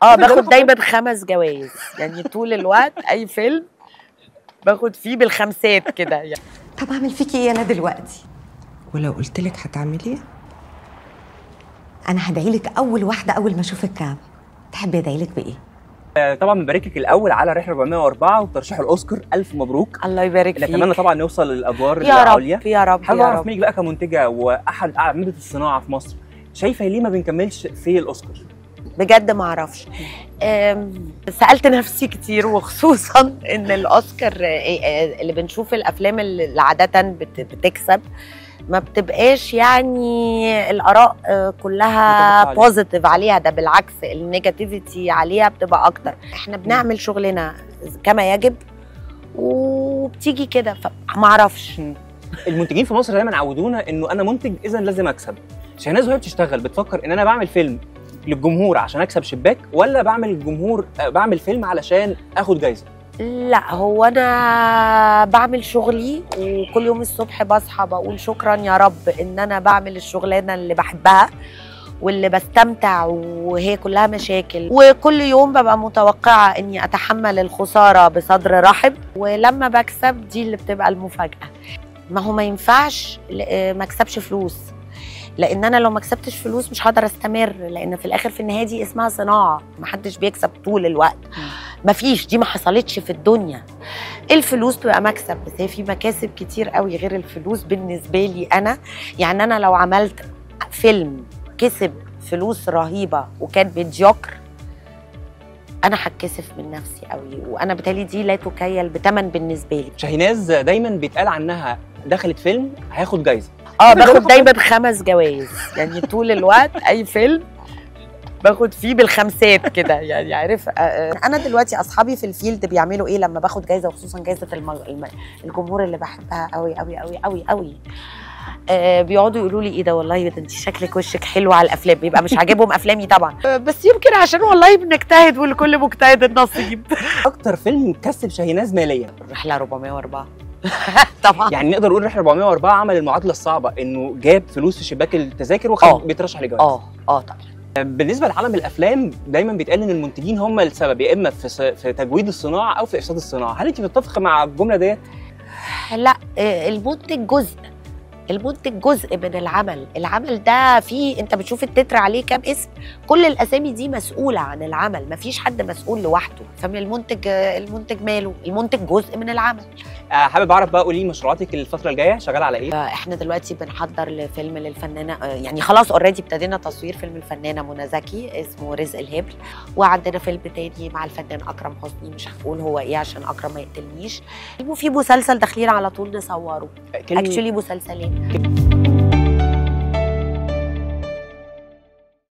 اه باخد دايما خمس جوائز يعني طول الوقت اي فيلم باخد فيه بالخمسات كده يعني طب اعمل فيكي ايه انا دلوقتي ولو قلت لك هتعملي انا هدعي لك اول واحده اول ما اشوف الكعبه تحبي ادعي لك بايه طبعا بنبارك لك الاول على رحله 404 وترشيح الاوسكار الف مبروك الله يبارك فيك نتمنى طبعا نوصل للادوار يا العليا رب يا رب حابب يا اعرف رب منك بقى كمنتجه واحد اعمده الصناعه في مصر شايفه ليه ما بنكملش في الاوسكار بجد ما اعرفش أم، سالت نفسي كتير وخصوصا ان الاوسكار آه، آه، اللي بنشوف الافلام اللي عاده بت- بتكسب ما بتبقاش يعني الاراء آه، كلها متفق عليها. بوزيتيف عليها ده بالعكس النيجاتيفيتي عليها بتبقى اكتر احنا بنعمل شغلنا كما يجب وبتيجي كده فما اعرفش المنتجين في مصر دايما عودونا انه انا منتج اذا لازم اكسب شاهناز وهي بتشتغل بتفكر ان انا بعمل فيلم للجمهور عشان اكسب شباك ولا بعمل الجمهور آه، بعمل فيلم علشان اخد جايزه لا هو انا بعمل شغلي وكل يوم الصبح بصحى بقول شكرا يا رب ان انا بعمل الشغلانه اللي بحبها واللي بستمتع وهي كلها مشاكل وكل يوم ببقى متوقعه اني اتحمل الخساره بصدر رحب ولما بكسب دي اللي بتبقى المفاجاه ما هو ما ينفعش ل- ما اكسبش فلوس لان انا لو ما كسبتش فلوس مش هقدر استمر لان في الاخر في النهايه دي اسمها صناعه محدش بيكسب طول الوقت مفيش دي ما حصلتش في الدنيا الفلوس تبقى مكسب بس هي في مكاسب كتير قوي غير الفلوس بالنسبه لي انا يعني انا لو عملت فيلم كسب فلوس رهيبه وكان ميديوكر انا هتكسف من نفسي قوي وانا بالتالي دي لا تكيل بتمن بالنسبه لي شاهيناز دايما بيتقال عنها دخلت فيلم هياخد جايزه اه باخد دايما خمس جوائز يعني طول الوقت اي فيلم باخد فيه بالخمسات كده يعني عارف آه، آه. انا دلوقتي اصحابي في الفيلد بيعملوا ايه لما باخد جايزه وخصوصا جايزه الم... الم... الجمهور اللي بحبها قوي قوي قوي قوي قوي آه بيقعدوا يقولوا لي ايه ده والله ده انت شكلك وشك حلو على الافلام بيبقى مش عاجبهم افلامي طبعا آه بس يمكن عشان والله بنجتهد ولكل مجتهد النصيب اكتر فيلم كسب شاهيناز ماليا الرحله 404 طبعا يعني نقدر نقول رحله 404 عمل المعادله الصعبه انه جاب فلوس في شباك التذاكر آه. وخد بيترشح لجوائز اه اه طبعا بالنسبه لعالم الافلام دايما بيتقال ان المنتجين هم السبب يا اما في س- في تجويد الصناعه او في افساد الصناعه هل انت بتتفق مع الجمله ديت لا آه، المنتج جزء المنتج جزء من العمل العمل ده فيه انت بتشوف التتر عليه كام اسم كل الاسامي دي مسؤوله عن العمل مفيش حد مسؤول لوحده فمن المنتج آه، المنتج ماله المنتج جزء من العمل آه، حابب اعرف بقى قولي مشروعاتك الفتره الجايه شغاله على ايه آه، احنا دلوقتي بنحضر لفيلم للفنانه آه، يعني خلاص اوريدي ابتدينا تصوير فيلم الفنانه منى زكي اسمه رزق الهبل وعندنا فيلم تاني مع الفنان اكرم حسني مش هقول هو ايه عشان اكرم ما يقتلنيش وفي مسلسل داخلين على طول نصوره كلمة- اكشولي مسلسلين